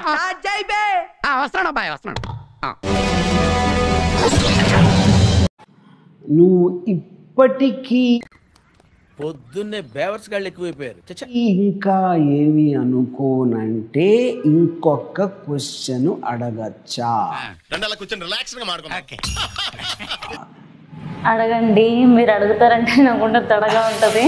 ఆ, వస్తున్నాడు అబ్బాయి వస్తున్నాడు ఆ. నువ్వు ఇప్పటికీ పొద్దున్నే బేవర్స్ గాళ్ళు ఎక్కువైపోయారు చచ్చా ఇంకా ఏమి అనుకోనంటే ఇంకొక క్వశ్చన్ అడగచ్చా రెండేళ్ళ కూర్చొని రిలాక్స్ గా మాడుకున్నాం అడగండి మీరు అడుగుతారంటే నాకు కూడా తడగా ఉంటది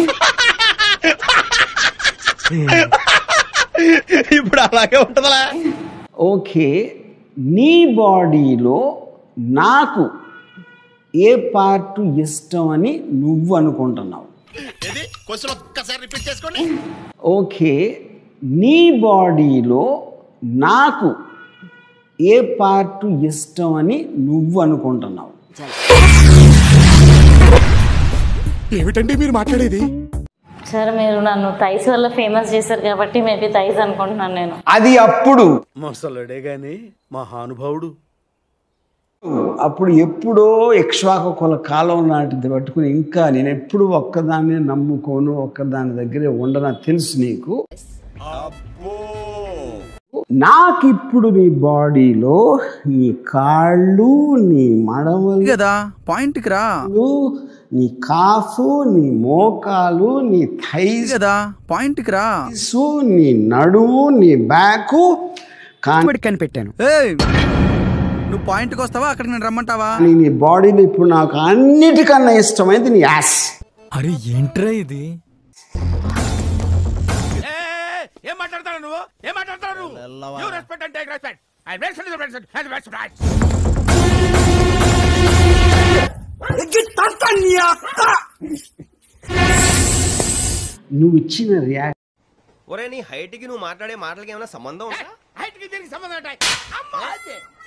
ఇప్పుడు అలాగే ఉంటదలా ఓకే నీ బాడీలో నాకు ఏ పార్ట్ ఇష్టం అని నువ్వు అనుకుంటున్నావు ఏది క్వశ్చన్ ఒక్కసారి రిపీట్ చేసుకోండి ఓకే నీ బాడీలో నాకు ఏ పార్ట్ ఇష్టం అని నువ్వు అనుకుంటున్నావు ఏమిటండి మీరు మాట్లాడేది సరే మీరు నన్ను థైస్ వల్ల ఫేమస్ చేశారు కాబట్టి మేబీ థైస్ అనుకుంటున్నాను నేను అది అప్పుడు మొసలుడే గాని మహానుభావుడు అప్పుడు ఎప్పుడో ఇక్ష్వాకు కొల కాలం నాటిది పట్టుకుని ఇంకా నేను ఎప్పుడు ఒక్కదాన్ని నమ్ముకోను ఒక్కదాని దగ్గరే ఉండనా తెలుసు నీకు నాకు ఇప్పుడు నీ బాడీలో నీ కాళ్ళు నీ మడమలు కదా పాయింట్కి రా నీ కాఫు నీ మోకాలు నీ థైస్ కదా పాయింట్కి రా నీ నడుము నీ బ్యాకు కానీ కనిపెట్టాను ఏయ్ నువ్వు పాయింట్కి వస్తావా అక్కడికి నేను రమ్మంటావా నీ బాడీలో ఇప్పుడు నాకు అన్నిటికన్నా ఇష్టమైంది నీ యాస్ అరే ఏంట్రా ఇది ఏం మాట్లాడతాడు నువ్వు ఏం మాట్లాడతాడు నువ్వు రెస్పెక్ట్ అంటే రెస్పెక్ట్ ఐ రెస్పెక్ట్ నువ్వు ఇచ్చిన రియాక్ట్ ఒరే నీ హైట్ కి నువ్వు మాట్లాడే మాటలకి ఏమైనా సంబంధం ఉందా హైట్ కి దీనికి సంబంధం ఉంటాయి అమ్మా అదే